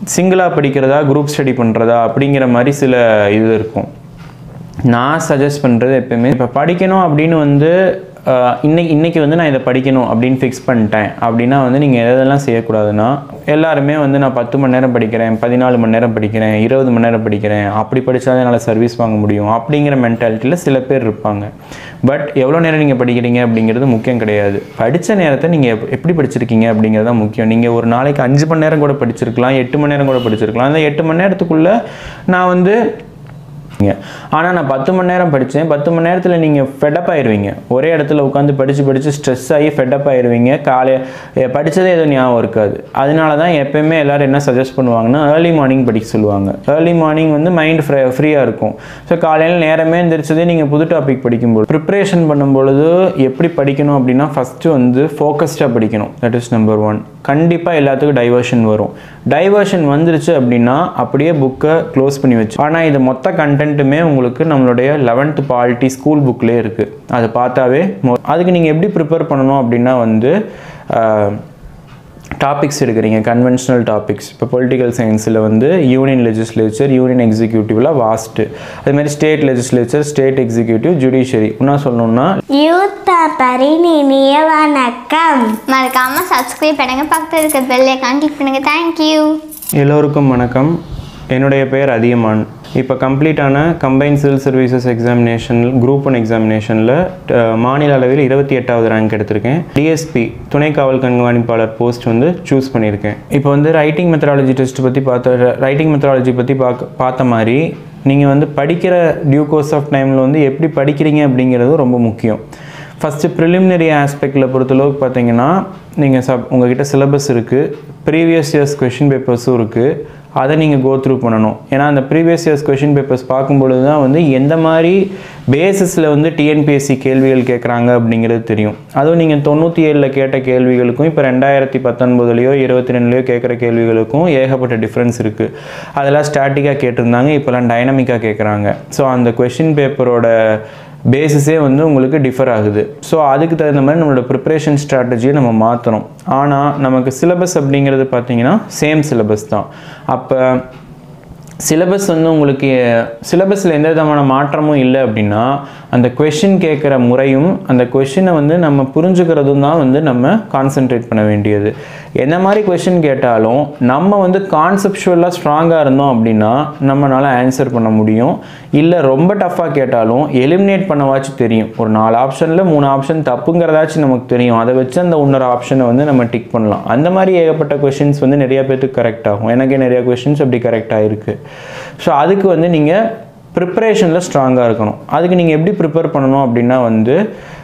சிங்கிளாக படிக்கிறதா group study பண்ணுறதா அப்படிங்கிற மாதிரி சில இது இருக்கும் நான் சஜஸ்ட் பண்ணுறது எப்பயுமே இப்போ படிக்கணும் அப்படின்னு வந்து ஆஹ், இன்னைக்கு இன்னைக்கு வந்து நான் இதை படிக்கணும் அப்படின்னு ஃபிக்ஸ் பண்ணிட்டேன் அப்படின்னா வந்து நீங்கள் எதெல்லாம் செய்யக்கூடாதுன்னா எல்லாருமே வந்து நான் பத்து மணி நேரம் படிக்கிறேன் பதினாலு மணி நேரம் படிக்கிறேன் இருபது மணி நேரம் படிக்கிறேன் அப்படி படித்தா என்னால் சர்வீஸ் வாங்க முடியும் அப்படிங்கிற மென்டாலிட்டியில் சில பேர் இருப்பாங்க பட் எவ்வளோ நேரம் நீங்கள் படிக்கிறீங்க அப்படிங்கிறது முக்கியம் கிடையாது படித்த நேரத்தை நீங்கள் எப்படி படிச்சிருக்கீங்க அப்படிங்கிறது தான் முக்கியம் நீங்கள் ஒரு நாளைக்கு அஞ்சு மணி நேரம் கூட படிச்சிருக்கலாம் எட்டு மணி நேரம் கூட படிச்சிருக்கலாம் அந்த எட்டு மணி நேரத்துக்குள்ளே நான் வந்து ஆனால் நான் பத்து மணி நேரம் படித்தேன் பத்து மணி நேரத்தில் நீங்கள் ஃபெட்டப் ஆயிடுவீங்க ஒரே இடத்துல உட்காந்து படித்து படித்து ஸ்ட்ரெஸ் ஆகி ஃபெட்டப் ஆயிடுவீங்க காலை எ, படிச்சதே எதுவும் ஞாபகம் இருக்காது அதனால தான் எப்பயுமே எல்லாரும் என்ன சஜஸ்ட் பண்ணுவாங்கன்னா ஏர்லி மார்னிங் படிக்க சொல்லுவாங்க ஏர்லி மார்னிங் வந்து மைண்ட் ஃப்ரீ ஃப்ரீயாக இருக்கும் ஸோ காலையில் நேரமே எந்திரிச்சதே நீங்கள் புது டாபிக் படிக்கும்போது ப்ரிப்ரேஷன் பண்ணும்பொழுது எப்படி படிக்கணும் அப்படின்னா ஃபஸ்ட்டு வந்து ஃபோக்கஸ்டாக படிக்கணும் தட் இஸ் நம்பர் ஒன் கண்டிப்பாக எல்லாத்துக்கும் டைவர்ஷன் வரும் டைவர்ஷன் வந்துருச்சு அப்படின்னா அப்படியே புக்கை க்ளோஸ் பண்ணி வச்சு ஆனால் இது மொத்த கண்டென்ட்டுமே உங்களுக்கு நம்மளுடைய லெவன்த்து பாலிட்டி ஸ்கூல் புக்லேயே இருக்குது அதை பார்த்தாவே மொ- அதுக்கு நீங்கள் எப்படி ப்ரிப்பேர் பண்ணணும் அப்படின்னா வந்து டாபிக்ஸ் எடுக்கிறீங்க கன்வென்ஷனல் டாபிக்ஸ் இப்போ பொலிட்டிக்கல் சயின்ஸில் வந்து யூனியன் லெஜிஸ்லேச்சர் யூனியன் எக்ஸிக்யூட்டிவ்ல வாஸ்ட்டு அதேமாதிரி state legislature state executive judiciary இன்னும் சொல்லணும்னா யூத் பேப்பரின் இனிய வணக்கம் மறக்காமல் சப்ஸ்கிரைப் பண்ணுங்கள் பக்கத்தில் இருக்க பெல் ஐக்கான் கிளிக் பண்ணுங்கள் தேங்க்யூ எல்லோருக்கும் வணக்கம் என்னுடைய பெயர் அதியமான் இப்போ கம்ப்ளீட்டான combine civil services examination group one எக்ஸாமினேஷனில் மாநில அளவில் இருபத்தி எட்டாவது ரேங்க் எடுத்திருக்கேன் டிஎஸ்பி துணை காவல் கண்காணிப்பாளர் போஸ்ட் வந்து சூஸ் பண்ணியிருக்கேன் இப்போ வந்து ரைட்டிங் மெத்தடாலஜி டெஸ்ட் பற்றி பார்த்த ரைட்டிங் மெத்தடாலஜி பற்றி பார்க்க பார்த்த மாதிரி நீங்கள் வந்து படிக்கிற டியூ கோர்ஸ் ஆஃப் டைமில் வந்து எப்படி படிக்கிறீங்க அப்படிங்கிறது ரொம்ப முக்கியம் ஃபஸ்ட்டு ப்ரிலிமினரி ஆஸ்பெக்டில் பொறுத்தளவுக்கு பார்த்தீங்கன்னா நீங்கள் சப் உங்ககிட்ட சிலபஸ் இருக்குது ப்ரீவியஸ் இயர்ஸ் கொஷின் பேப்பர்ஸும் இருக்குது அதை நீங்கள் கோ த்ரூ பண்ணணும் ஏன்னா அந்த ப்ரீவியஸ் இயர்ஸ் கொஷின் பேப்பர்ஸ் பார்க்கும்பொழுது தான் வந்து எந்த மாதிரி பேசிஸில் வந்து டிஎன்பிஎஸ்சி கேள்விகள் கேட்குறாங்க அப்படிங்கிறது தெரியும் அதுவும் நீங்கள் தொண்ணூற்றி ஏழில் கேட்ட கேள்விகளுக்கும் இப்போ ரெண்டாயிரத்தி பத்தொன்பதுலையோ இருபத்தி ரெண்டுலையோ கேட்குற கேள்விகளுக்கும் ஏகப்பட்ட டிஃப்ரென்ஸ் இருக்குது அதெல்லாம் ஸ்டாட்டிக்காக கேட்டிருந்தாங்க இப்போலாம் டைனமிக்காக கேட்குறாங்க ஸோ அந்த கொஷின் பேப்பரோட பேசிஸே வந்து உங்களுக்கு டிஃபர் ஆகுது ஸோ அதுக்கு தகுந்த மாதிரி நம்மளோட ப்ரிப்பரேஷன் ஸ்ட்ராட்டஜியை நம்ம மாற்றணும் ஆனால் நமக்கு சிலபஸ் அப்படிங்கிறது பார்த்தீங்கன்னா சேம் சிலபஸ் தான் அப்போ சிலபஸ் வந்து உங்களுக்கு சிலபஸில் எந்த விதமான மாற்றமும் இல்லை அப்படின்னா அந்த கொஷின் கேட்குற முறையும் அந்த கொஷினை வந்து நம்ம புரிஞ்சுக்கிறதும் தான் வந்து நம்ம கான்சென்ட்ரேட் பண்ண வேண்டியது என்ன மாதிரி கொஷின் கேட்டாலும் நம்ம வந்து கான்செப்ஷுவலாக ஸ்ட்ராங்காக இருந்தோம் அப்படின்னா நம்மளால் ஆன்சர் பண்ண முடியும் இல்லை ரொம்ப டஃப்பாக கேட்டாலும் எலிமினேட் பண்ணவாச்சும் தெரியும் ஒரு நாலு ஆப்ஷனில் மூணு ஆப்ஷன் தப்புங்கிறதாச்சும் நமக்கு தெரியும் அதை வச்சு அந்த இன்னொரு ஆப்ஷனை வந்து நம்ம டிக் பண்ணலாம் அந்த மாதிரி ஏகப்பட்ட கொஷின்ஸ் வந்து நிறைய பேர்த்துக்கு கரெக்ட் ஆகும் எனக்கே நிறைய கொஷின்ஸ் அப்படி கரெக்ட் ஆகிருக்கு ஸோ அதுக்கு வந்து நீங்கள் ப்ரிப்பரேஷனில் ஸ்ட்ராங்காக இருக்கணும் அதுக்கு நீங்கள் எப்படி ப்ரிப்பேர் பண்ணணும் அப்படின்னா வந்து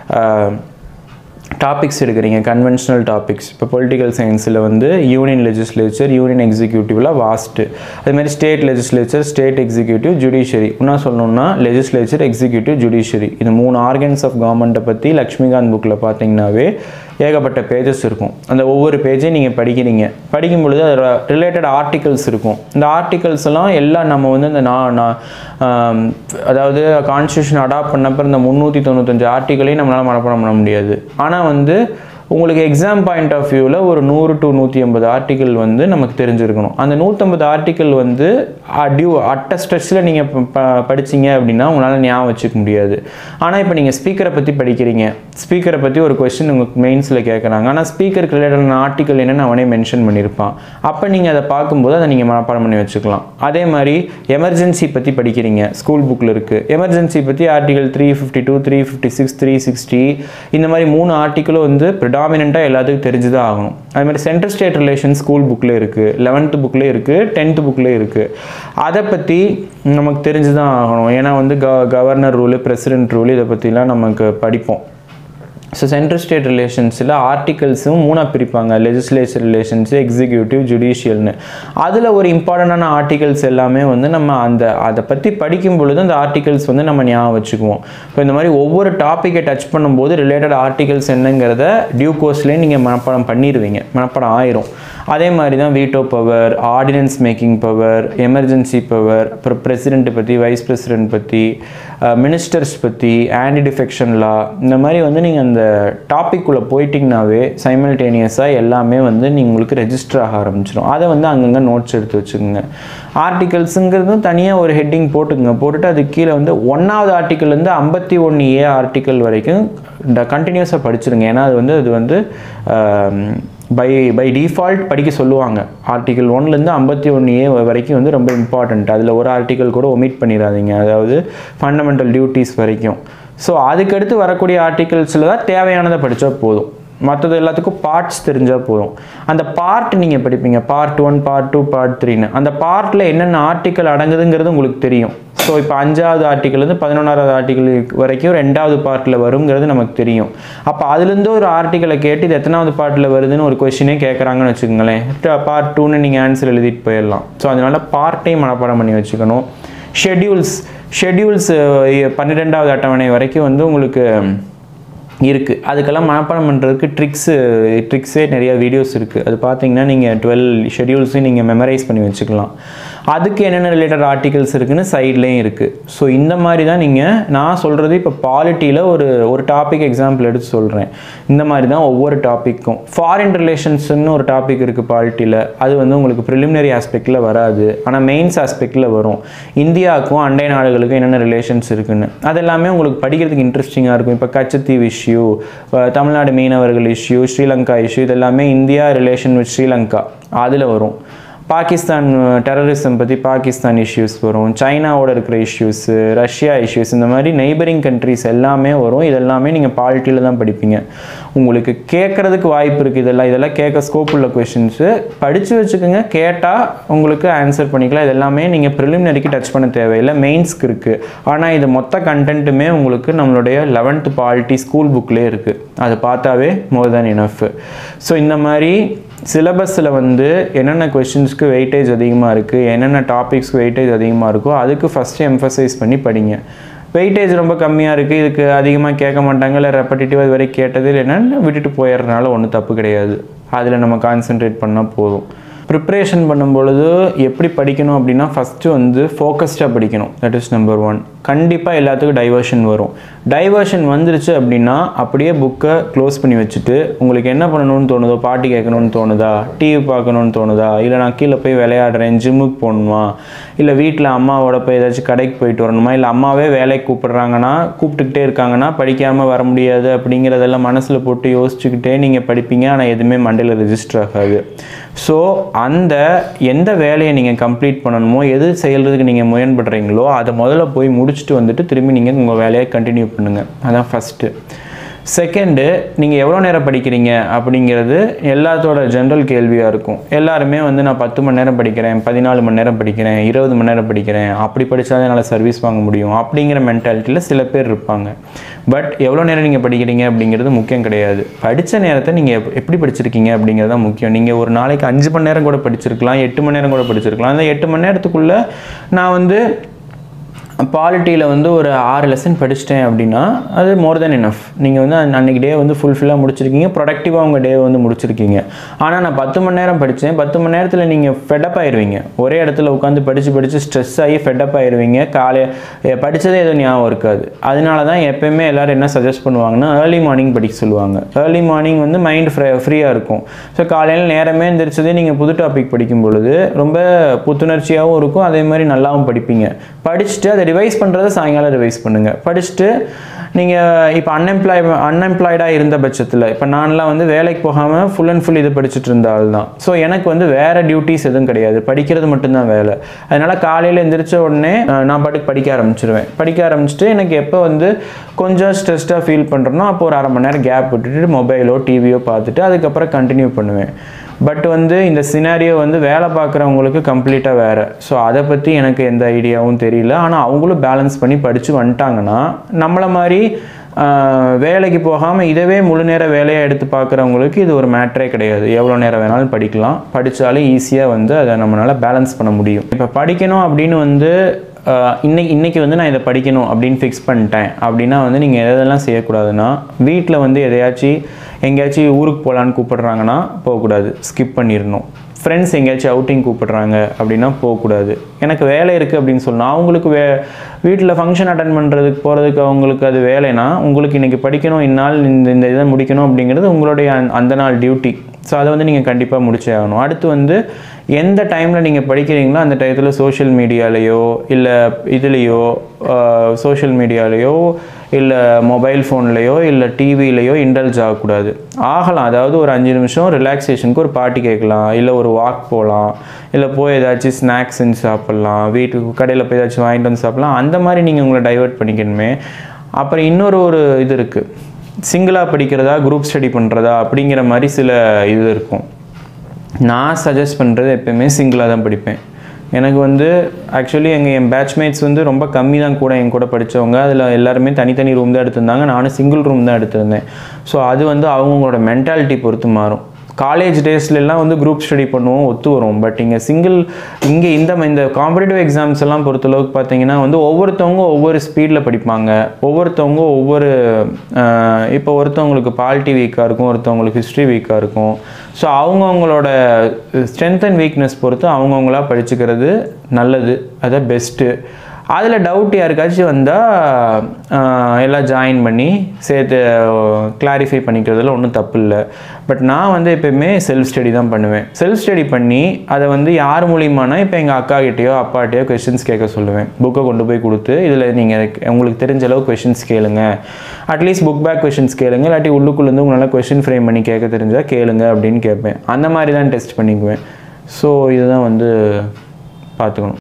டாபிக்ஸ் எடுக்கிறீங்க கன்வென்ஷனல் டாபிக்ஸ் இப்போ பொலிட்டிக்கல் சயின்ஸில் வந்து யூனியன் லெஜிஸ்லேச்சர் யூனியன் எக்ஸிக்யூட்டிவ்ல வாஸ்ட்டு அதேமாதிரி state legislature state executive judiciary இன்னும் சொல்லணும்னா லெஜிஸ்லேச்சர் எக்ஸிக்யூட்டிவ் ஜுடிஷியரி இது மூணு ஆர்கன்ஸ் ஆஃப் கவர்மெண்ட்டை பற்றி லக்ஷ்மிகாந்த் புக்கில் பார்த்தீங்கன்னாவே ஏகப்பட்ட பேஜஸ் இருக்கும் அந்த ஒவ்வொரு பேஜையும் நீங்கள் படிக்கிறீங்க படிக்கும் பொழுது அது ரிலேட்டட் ஆர்டிகல்ஸ் இருக்கும் இந்த ஆர்டிகல்ஸ் எல்லாம் எல்லாம் நம்ம வந்து இந்த நான் நான் ஆம், அதாவது கான்ஸ்டியூஷன் அடாப்ட் பண்ணப்போ இந்த முந்நூற்றி தொண்ணூத்தஞ்சு ஆர்டிகளையும் நம்மளால் மனப்பாடம் பண்ண முடியாது ஆனால் வந்து உங்களுக்கு எக்ஸாம் பாயிண்ட் ஆஃப் வியூவில் ஒரு நூறு டு நூற்றி ஐம்பது ஆர்டிக்கல் வந்து நமக்கு தெரிஞ்சிருக்கணும் அந்த நூற்றம்பது ஆர்டிக்கல் வந்து டியூ அட்ட ஸ்ட்ரெச்சில் நீங்கள் படிச்சீங்க அப்படின்னா உங்களால் ஞாபகம் வச்சுக்க முடியாது ஆனால் இப்போ நீங்கள் ஸ்பீக்கரை பற்றி படிக்கிறீங்க ஸ்பீக்கரை பற்றி ஒரு கொஸ்டின் உங்களுக்கு மெயின்ஸில் கேட்குறாங்க ஆனால் ஸ்பீக்கருக்கு ரிலேட்டடான ஆர்டிக்கல் என்னன்னு அவனே மென்ஷன் பண்ணியிருப்பான் அப்போ நீங்கள் அதை பார்க்கும்போது அதை நீங்கள் மனப்பாடம் பண்ணி வச்சுக்கலாம் அதே மாதிரி எமர்ஜென்சி பற்றி படிக்கிறீங்க ஸ்கூல் புக்கில் இருக்குது எமர்ஜென்சி பற்றி article three fifty two three fifty six three sixty இந்த மாதிரி மூணு ஆர்டிக்கலும் வந்து ப்ரிடாமினண்ட்டாக எல்லாத்துக்கும் தெரிஞ்சு தான் ஆகணும் அது மாதிரி சென்ட்ரல் ஸ்டேட் ரிலேஷன் ஸ்கூல் புக்கில் இருக்குது லெவன்த்து புக்கில் இருக்குது டென்த்து புக்கில் இருக்குது அதை பற்றி நமக்கு தெரிஞ்சு தான் ஆகணும் ஏன்னா வந்து க கவர்னர் ரூலு பிரசிடென்ட் ரூல் இதை பற்றிலாம் நமக்கு படிப்போம் ஸோ சென்ட்ரல் ஸ்டேட் ரிலேஷன்ஸில் ஆர்டிகல்ஸும் மூணாக பிரிப்பாங்க லெஜிஸ்லேச்சர் ரிலேஷன்ஸு எக்ஸிக்யூட்டிவ் ஜுடிஷியல்னு அதில் ஒரு இம்பார்ட்டண்டான ஆர்டிகல்ஸ் எல்லாமே வந்து நம்ம அந்த அதை பற்றி படிக்கும் பொழுது அந்த ஆர்டிகல்ஸ் வந்து நம்ம ஞாபகம் வச்சுக்குவோம் இப்போ இந்த மாதிரி ஒவ்வொரு டாப்பிக்கை டச் பண்ணும்போது ரிலேட்டட் ஆர்டிகல்ஸ் என்னங்கிறத டியூ கோர்ஸ்லேயே நீங்கள் மனப்பாடம் பண்ணிடுவீங்க மனப்பாடம் ஆயிரும் அதே மாதிரி தான் veto power ordinance making power emergency power அப்புறம் பிரசிடென்ட் பற்றி வைஸ் பிரசிடென்ட் பற்றி மினிஸ்டர்ஸ் பற்றி ஆன்டி டிஃபெக்ஷன் லா இந்த மாதிரி வந்து நீங்கள் அந்த டாபிக் உள்ள போயிட்டிங்கனாவே சைமல்டேனியஸாக எல்லாமே வந்து நீங்கள் உங்களுக்கு ரெஜிஸ்டர் ஆக ஆரம்பிச்சிடும் அதை வந்து அங்கங்கே நோட்ஸ் எடுத்து வச்சுக்கோங்க ஆர்டிகல்ஸுங்கிறதும் தனியாக ஒரு ஹெட்டிங் போட்டுக்குங்க போட்டுட்டு அது கீழே வந்து ஒன்றாவது ஆர்டிக்கல்லேருந்து ஐம்பத்தி ஒன்று ஏ ஆர்டிக்கல் வரைக்கும் கண்டினியூஸாக படிச்சிருங்க ஏன்னா அது வந்து அது வந்து பை பை டிஃபால்ட் படிக்க சொல்லுவாங்க ஆர்டிகல் ஒன்லேருந்து ஐம்பத்தி ஒன்று ஏ வரைக்கும் வந்து ரொம்ப இம்பார்ட்டண்ட் அதில் ஒரு ஆர்டிக்கல் கூட ஒமிட் பண்ணிடாதீங்க அதாவது ஃபண்டமெண்டல் டியூட்டிஸ் வரைக்கும் ஸோ அதுக்கடுத்து வரக்கூடிய ஆர்டிகல்ஸில் தான் தேவையானதை படித்தா போதும் மற்றது எல்லாத்துக்கும் பார்ட்ஸ் தெரிஞ்சால் போதும் அந்த பார்ட் நீங்கள் படிப்பீங்க part one part two part த்ரீன்னு அந்த பார்ட்டில் என்னென்ன ஆர்டிக்கல் அடங்குதுங்கிறது உங்களுக்கு தெரியும் ஸோ இப்போ அஞ்சாவது ஆர்டிக்கல்லேருந்து பதினொன்றாவது ஆர்டிக்கல் வரைக்கும் ரெண்டாவது பார்ட்டில் வருங்கிறது நமக்கு தெரியும் அப்போ அதுலேருந்து ஒரு ஆர்டிக்கலை கேட்டு இது எத்தனாவது பார்ட்டில் வருதுன்னு ஒரு கொஷினே கேட்குறாங்கன்னு வச்சுக்கோங்களேன் பார்ட் டூன்னு நீங்கள் ஆன்சர் எழுதிட்டு போயிடலாம் ஸோ அதனால் பார்ட்டையும் மனப்பாடம் பண்ணி வச்சுக்கணும் ஷெட்யூல்ஸ் ஷெட்யூல்ஸ் பன்னிரெண்டாவது அட்டவணை வரைக்கும் வந்து உங்களுக்கு இருக்குது அதுக்கெல்லாம் மனப்பாடம் பண்ணுறதுக்கு ட்ரிக்ஸு ட்ரிக்ஸே நிறைய வீடியோஸ் இருக்குது அது பார்த்தீங்கன்னா நீங்கள் டுவெல் ஷெட்யூல்ஸையும் நீங்கள் மெமரைஸ் பண்ணி வச்சுக்கலாம் அதுக்கு என்னென்ன ரிலேட்டட் ஆர்டிகல்ஸ் இருக்குன்னு சைட்லேயும் இருக்குது ஸோ இந்த மாதிரி தான் நீங்கள் நான் சொல்கிறது இப்போ பாலிட்டியில் ஒரு ஒரு டாபிக் எக்ஸாம்பிள் எடுத்து சொல்கிறேன் இந்த மாதிரி தான் ஒவ்வொரு டாப்பிக்கும் ஃபாரின் ரிலேஷன்ஸ்னு ஒரு டாபிக் இருக்குது பாலிட்டியில் அது வந்து உங்களுக்கு ப்ரிலிமினரி ஆஸ்பெக்டில் வராது ஆனால் மெயின்ஸ் ஆஸ்பெக்டில் வரும் இந்தியாவுக்கும் அண்டை நாடுகளுக்கும் என்னென்ன ரிலேஷன்ஸ் இருக்குன்னு அது எல்லாமே உங்களுக்கு படிக்கிறதுக்கு இன்ட்ரெஸ்டிங்காக இருக்கும் இப்போ கச்சத்தீவு இஷ்யூ தமிழ்நாடு மீனவர்கள் இஷ்யூ ஸ்ரீலங்கா இஷ்யூ இது எல்லாமே இந்தியா ரிலேஷன் வித் ஸ்ரீலங்கா அதில் வரும் பாகிஸ்தான் டெரரிசம் பற்றி பாகிஸ்தான் இஷ்யூஸ் வரும் சைனாவோட இருக்கிற இஷ்யூஸு ரஷ்யா இஷ்யூஸ் இந்த மாதிரி நெய்பரிங் கண்ட்ரிஸ் எல்லாமே வரும் இதெல்லாமே நீங்கள் பாலிட்டியில் தான் படிப்பீங்க உங்களுக்கு கேட்குறதுக்கு வாய்ப்பு இருக்குது இதெல்லாம் இதெல்லாம் கேட்க ஸ்கோப் உள்ள கொஷின்ஸு படித்து வச்சுக்கோங்க கேட்டால் உங்களுக்கு ஆன்சர் பண்ணிக்கலாம் இது எல்லாமே நீங்கள் ப்ரிலிமினரிக்கு டச் பண்ண தேவையில்லை மெயின்ஸ்க்கு இருக்குது ஆனால் இது மொத்த கண்டென்ட்டுமே உங்களுக்கு நம்மளுடைய லெவன்த்து பாலிட்டி ஸ்கூல் புக்லேயே இருக்குது அதை பார்த்தாவே மோர் தேன் இனஃப் ஸோ இந்த மாதிரி சிலபஸில் வந்து என்னென்ன கொஷின்ஸ்க்கு வெயிட்டேஜ் அதிகமாக இருக்குது என்னென்ன டாபிக்ஸ்க்கு வெயிட்டேஜ் அதிகமாக இருக்கோ அதுக்கு ஃபஸ்ட்டு எம்ஃபசைஸ் பண்ணி படிங்க வெயிட்டேஜ் ரொம்ப கம்மியாக இருக்குது இதுக்கு அதிகமாக கேட்க மாட்டாங்க இல்லை ரெப்படிட்டிவாக இது வரைக்கும் கேட்டது என்னென்னு விட்டுட்டு போயிடுறதுனால ஒன்றும் தப்பு கிடையாது அதில் நம்ம கான்சென்ட்ரேட் பண்ணால் போதும் ப்ரிப்ரேஷன் பண்ணும் பொழுது எப்படி படிக்கணும் அப்படின்னா ஃபஸ்ட்டு வந்து ஃபோக்கஸ்டாக படிக்கணும் தட் இஸ் நம்பர் ஒன் கண்டிப்பாக எல்லாத்துக்கும் டைவர்ஷன் வரும் டைவர்ஷன் வந்துருச்சு அப்படின்னா அப்படியே புக்கை க்ளோஸ் பண்ணி வச்சுட்டு உங்களுக்கு என்ன பண்ணணும்னு தோணுதோ பாட்டு கேட்கணும்னு தோணுதா டிவி பார்க்கணும்னு தோணுதா இல்லை நான் கீழே போய் விளையாடுறேன் ஜிம்முக்கு போகணுமா இல்லை வீட்டில் அம்மாவோட போய் ஏதாச்சும் கடைக்கு போயிட்டு வரணுமா இல்லை அம்மாவே வேலைக்கு கூப்பிடுறாங்கன்னா கூப்பிட்டுக்கிட்டே இருக்காங்கன்னா படிக்காமல் வர முடியாது அப்படிங்கிறதெல்லாம் மனசில் போட்டு யோசிச்சுக்கிட்டே நீங்கள் படிப்பீங்க ஆனால் எதுவுமே மண்டையில் ரெஜிஸ்டர் ஆகாது ஸோ அந்த எந்த வேலையை நீங்கள் கம்ப்ளீட் பண்ணணுமோ எது செய்யறதுக்கு நீங்கள் முயன்படுறீங்களோ அதை முதல்ல போய் முடிச்சுட்டு வந்துட்டு திரும்பி நீங்கள் உங்கள் வேலையை கண்டினியூ பண்ணுங்கள் அதான் ஃபஸ்ட்டு செகண்டு நீங்கள் எவ்வளோ நேரம் படிக்கிறீங்க அப்படிங்கிறது எல்லாத்தோட ஜென்ரல் கேள்வியாக இருக்கும் எல்லாருமே வந்து நான் பத்து மணி நேரம் படிக்கிறேன் பதினாலு மணி நேரம் படிக்கிறேன் இருபது மணி நேரம் படிக்கிறேன் அப்படி படித்தாதான் என்னால் சர்வீஸ் வாங்க முடியும் அப்படிங்கிற மென்டாலிட்டியில் சில பேர் இருப்பாங்க பட் எவ்வளோ நேரம் நீங்கள் படிக்கிறீங்க அப்படிங்கிறது முக்கியம் கிடையாது படித்த நேரத்தை நீங்கள் எப்படி படிச்சிருக்கீங்க அப்படிங்கிறது தான் முக்கியம் நீங்கள் ஒரு நாளைக்கு அஞ்சு மணி நேரம் கூட படிச்சிருக்கலாம் எட்டு மணி நேரம் கூட படிச்சிருக்கலாம் அந்த எட்டு மணி நேரத்துக்குள்ளே நான் வந்து பாலிட்டியில் வந்து ஒரு ஆறு லெசன் படிச்சிட்டேன் அப்படின்னா அது மோர் தென் எனஃப் நீங்கள் வந்து அன்ன- அன்னைக்கு டே வந்து ஃபுல்ஃபில்லாக முடிச்சிருக்கீங்க ப்ரொடக்டிவாக உங்கள் டே வந்து முடிச்சிருக்கீங்க ஆனால் நான் பத்து மணி நேரம் படித்தேன் பத்து மணி நேரத்தில் நீங்கள் ஃபெட்டப் ஆயிடுவீங்க ஒரே இடத்துல உட்காந்து படித்து படித்து ஸ்ட்ரெஸ் ஆகி ஃபெட்டப் ஆயிடுவீங்க காலை எ, படிச்சதே எதுவும் ஞாபகம் இருக்காது அதனால தான் எப்பயுமே எல்லாரும் என்ன சஜஸ்ட் பண்ணுவாங்கன்னா ஏர்லி மார்னிங் படிக்க சொல்லுவாங்க ஏர்லி மார்னிங் வந்து மைண்ட் ஃப்ரீ ஃப்ரீயாக இருக்கும் ஸோ காலையில் நேரமே எந்திரிச்சதே நீங்கள் புது டாபிக் படிக்கும் பொழுது ரொம்ப புத்துணர்ச்சியாகவும் இருக்கும் அதே மாதிரி நல்லாவும் படிப்பீங்க படிச்சுட்டு அதை ரிவைஸ் பண்ணுறதை சாயங்காலம் ரிவைஸ் பண்ணுங்கள் படிச்சுட்டு நீங்கள் இப்போ அன்எம்ப்ளாய் அன்எம்ப்ளாய்டாக இருந்த பட்சத்தில் இப்போ நான்லாம் வந்து வேலைக்கு போகாமல் ஃபுல் அண்ட் ஃபுல் இது படிச்சுட்டு இருந்த ஆள் தான் ஸோ எனக்கு வந்து வேறு டியூட்டிஸ் எதுவும் கிடையாது படிக்கிறது மட்டும்தான் வேலை அதனால் காலையில் எந்திரிச்ச உடனே அஹ், நான் பாட்டுக்கு படிக்க ஆரம்பிச்சிருவேன் படிக்க ஆரம்பிச்சுட்டு எனக்கு எப்போ வந்து கொஞ்சம் ஸ்ட்ரெஸ்டாக ஃபீல் பண்ணுறனோ அப்போ ஒரு அரை மணி நேரம் கேப் விட்டுட்டு மொபைலோ டிவியோ பார்த்துட்டு அதுக்கப்புறம் கண்டினியூ பண்ணுவேன் பட் வந்து இந்த சினாரியோ வந்து வேலை பார்க்குறவங்களுக்கு கம்ப்ளீட்டாக வேறு ஸோ அதை பற்றி எனக்கு எந்த ஐடியாவும் தெரியல ஆனால் அவங்களும் பேலன்ஸ் பண்ணி படித்து வந்துட்டாங்கன்னா நம்மளை மாதிரி ஆஹ், வேலைக்கு போகாமல் இதவே முழு நேர வேலையாக எடுத்து பார்க்குறவங்களுக்கு இது ஒரு மேட்டரே கிடையாது எவ்வளோ நேரம் வேணாலும் படிக்கலாம் படித்தாலும் ஈஸியாக வந்து அதை நம்மளால் பேலன்ஸ் பண்ண முடியும் இப்போ படிக்கணும் அப்படின்னு வந்து ஆஹ், இன்னைக்கு இன்னைக்கு வந்து நான் இதை படிக்கணும் அப்படின்னு ஃபிக்ஸ் பண்ணிட்டேன் அப்படின்னா வந்து நீங்கள் எதெல்லாம் செய்யக்கூடாதுன்னா வீட்டில் வந்து எதையாச்சும் எங்கேயாச்சும் ஊருக்கு போகலான்னு கூப்பிடுறாங்கன்னா போகக்கூடாது ஸ்கிப் பண்ணிடணும் ஃப்ரெண்ட்ஸ் எங்கேயாச்சும் அவுட்டிங் கூப்பிடுறாங்க அப்படின்னா போகக்கூடாது எனக்கு வேலை இருக்குது அப்படின்னு சொன்னால் அவங்களுக்கு வே வீட்டில் ஃபங்க்ஷன் அட்டன் பண்ணுறதுக்கு போகிறதுக்கு அவங்களுக்கு அது வேலைனா உங்களுக்கு இன்றைக்கி படிக்கணும் இந்நாள் இந்த இந்த இதை முடிக்கணும் அப்படிங்கிறது உங்களுடைய அந்த- அந்த நாள் டியூட்டி ஸோ அதை வந்து நீங்கள் கண்டிப்பாக முடிச்சே ஆகணும் அடுத்து வந்து எந்த டைமில் நீங்கள் படிக்கிறீங்களோ அந்த டயத்தில் சோஷியல் மீடியாலேயோ இல்லை இதுலேயோ சோஷியல் மீடியாலேயோ இல்லை மொபைல் ஃபோன்லேயோ இல்லை டிவிலேயோ இன்டல்ஜ் ஆகக்கூடாது ஆகலாம் அதாவது ஒரு அஞ்சு நிமிஷம் ரிலாக்ஸேஷனுக்கு ஒரு பாட்டு கேட்கலாம் இல்லை ஒரு வாக் போகலாம் இல்லை போய் ஏதாச்சும் ஸ்நாக்ஸ் செஞ்சு சாப்பிட்லாம் வீட்டுக்கு கடையில் போய் ஏதாச்சும் வாங்கிட்டு வந்து சாப்பிட்லாம் அந்த மாதிரி நீங்கள் உங்களை டைவர்ட் பண்ணிக்கணுமே அப்புறம் இன்னொரு ஒரு இது இருக்குது சிங்கிளாக படிக்கிறதா குரூப் ஸ்டடி பண்ணுறதா அப்படிங்கிற மாதிரி சில இது இருக்கும் நான் சஜஸ்ட் பண்ணுறது எப்பயுமே சிங்கிளாக தான் படிப்பேன் எனக்கு வந்து ஆக்சுவலி எங்கள் என் பேட்ச்மேட்ஸ் வந்து ரொம்ப கம்மி தான் கூட என் கூட படித்தவங்க அதில் எல்லாருமே தனித்தனி ரூம் தான் எடுத்திருந்தாங்க நானும் சிங்கிள் ரூம் தான் எடுத்திருந்தேன் ஸோ அது வந்து அவங்கவுங்களோட மென்டாலிட்டி பொறுத்து மாறும் காலேஜ் டேஸ்லலாம் வந்து குரூப் ஸ்டடி பண்ணுவோம் ஒத்து வரும் பட் இங்கே சிங்கிள் இங்கே இந்த இந்த காம்படிட்டிவ் எக்ஸாம்ஸ் எல்லாம் பொறுத்தளவுக்கு பார்த்தீங்கன்னா வந்து ஒவ்வொருத்தவங்க ஒவ்வொரு ஸ்பீடில் படிப்பாங்க ஒவ்வொருத்தவங்க ஒவ்வொரு ஆஹ், இப்போ ஒருத்தவங்களுக்கு பாலிட்டி வீக்காக இருக்கும் ஒருத்தவங்களுக்கு ஹிஸ்ட்ரி வீக்காக இருக்கும் ஸோ அவங்கவுங்களோட ஸ்ட்ரென்த் அண்ட் வீக்னஸ் பொறுத்து அவங்கவுங்களா படிச்சுக்கிறது நல்லது அதான் பெஸ்ட்டு அதில் டவுட் யாருக்காச்சும் வந்தால் எல்லாம் ஜாயின் பண்ணி சேர்த்து கிளாரிஃபை பண்ணிக்கிறதுல ஒன்றும் தப்பு இல்லை பட் நான் வந்து எப்பயுமே செல்ஃப் ஸ்டடி தான் பண்ணுவேன் செல்ஃப் ஸ்டடி பண்ணி அதை வந்து யார் மூலியமானா இப்போ எங்கள் அக்கா கிட்டேயோ அப்பாட்டையோ கொஷின்ஸ் கேட்க சொல்லுவேன் புக்கை கொண்டு போய் கொடுத்து இதில் நீங்கள் உங்களுக்கு தெரிஞ்ச அளவு கொஷின்ஸ் கேளுங்க அட்லீஸ்ட் புக் பேக் கொஷின்ஸ் கேளுங்க இல்லாட்டி உள்ளுக்குள்ளேருந்து உங்களால் கொஷின் ஃப்ரேம் பண்ணி கேட்க தெரிஞ்சால் கேளுங்க அப்படின்னு கேட்பேன் அந்த மாதிரி தான் டெஸ்ட் பண்ணிக்குவேன் ஸோ இதுதான் வந்து பார்த்துக்கணும்